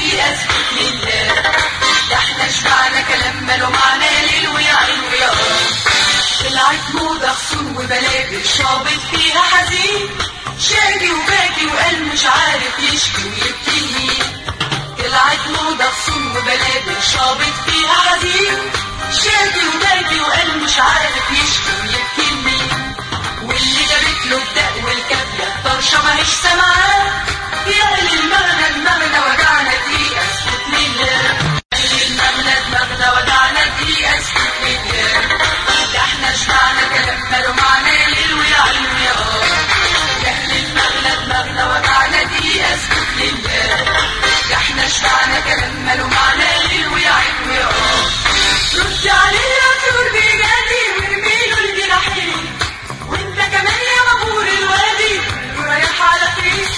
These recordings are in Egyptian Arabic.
دي اسكت لله ده احنا شبعنا كلام ماله معنى ليل ويا عين ويا اه طلعت موضة خصون وبلابل شابط فيها حزين شاكي وباكي وقال مش عارف يشكي ويبكي مين طلعت موضة خصون وبلابل شابط فيها حزين شاكي وباكي وقال مش عارف يشكي ويبكي مين واللي جابت له الدق والكافية الطرشة ماهيش سامعاه يا أهل المغنى المغنى وجعنا دي أسكت لله أهل المغنى المغنى وجعنا دي أسكت لله ده احنا شبعنا كلام ماله معنى ليل ويا عين ويا اه يا أهل المغنى المغنى وجعنا دي أسكت لله ده احنا شبعنا كلام ماله معنى ليل ويا عين ويا اه رد عليا طيور بجدي وارميله الجناحين وانت كمان يا مغور الوادي رايح على فين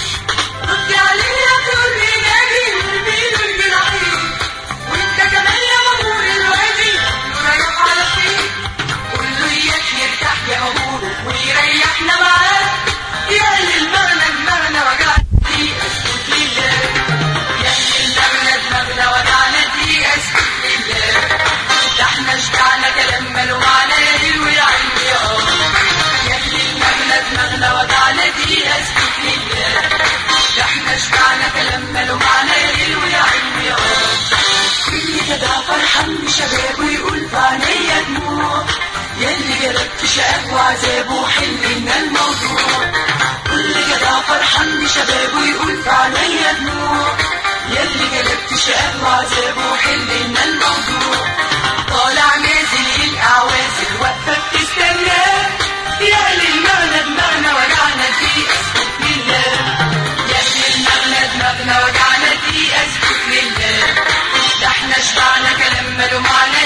رد عليا طيور بجدي وارميله الجناحين وانت كمان يا مغور الوادي رايح على فين قول له اياك يرتاح يا مغور ويريحنا معاه يا اهل المغنى المغنى وجعنا دي اسكت لله يا اهل المغنى المغنى وجعنا دي اسكت لله ده احنا شبعنا كلام ماله معنى يا ليل ويا عين ويا اه يا اهل المغنى المغنى وجعنا دي اسكت لله ده احنا شبعنا كلام ماله معنى يا ليل ويا عين ويا اه كل جدع فرحان بشبابه يقول في عينيا دموع ياللي جلبت شقاه وعذابه وحل لنا الموضوع كل جدع فرحان بشبابه يقول في عينيا دموع ياللي جلبت شقاه وعذابه وحل لنا الموضوع طالع نازل يلقى عوازل واقفه بتستناه يا اهل المغنى دماغنا وجعنا دي اسكت لله يا اهل المغنى دماغنا وجعنا دي اسكت لله ده احنا شبعنا كلام ماله معنى